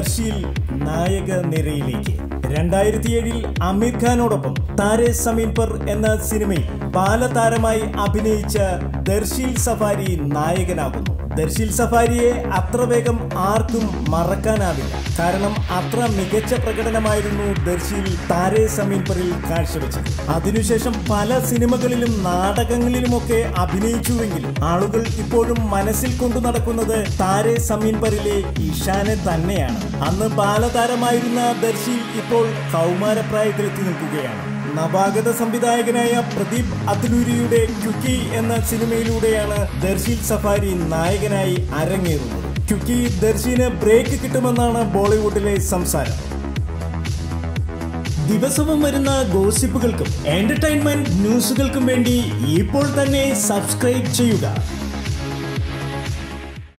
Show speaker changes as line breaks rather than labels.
ദർശിൽ നായക നിരയിലേക്ക് രണ്ടായിരത്തി ഏഴിൽ അമീർ ഖാനോടൊപ്പം താരെ സമീൻ പർ എന്ന സിനിമയിൽ ബാലതാരമായി അഭിനയിച്ച ദർശിൽ സഫാരി നായകനാകുന്നു ദർശിൽ സഫാരിയെ അത്ര വേഗം ആർക്കും മറക്കാനാവില്ല കാരണം അത്ര മികച്ച പ്രകടനമായിരുന്നു ദർശിൽ താരെ സമീൻ പറിൽ കാഴ്ചവെച്ചത് അതിനുശേഷം പല സിനിമകളിലും നാടകങ്ങളിലുമൊക്കെ അഭിനയിച്ചുവെങ്കിലും ആളുകൾ ഇപ്പോഴും മനസ്സിൽ കൊണ്ടു നടക്കുന്നത് താരെ സമീൻ പറിലെ ഇഷാനെ തന്നെയാണ് അന്ന് ബാലതാരമായിരുന്ന ദർശിൽ ഇപ്പോൾ കൗമാരപ്രായത്തിലെത്തി നിൽക്കുകയാണ് നവാഗത സംവിധായകനായ പ്രദീപ് അത്ലൂരിയുടെ ക്യുക്കി എന്ന സിനിമയിലൂടെയാണ് ദർശിൽ സഫാരി നായകനായി അരങ്ങേറുന്നത് ക്യുക്കി ദർശിന് ബ്രേക്ക് കിട്ടുമെന്നാണ് ബോളിവുഡിലെ സംസാരം ദിവസവും വരുന്ന ഗോസിപ്പുകൾക്കും എന്റർടൈൻമെന്റ് ന്യൂസുകൾക്കും വേണ്ടി ഇപ്പോൾ തന്നെ സബ്സ്ക്രൈബ് ചെയ്യുക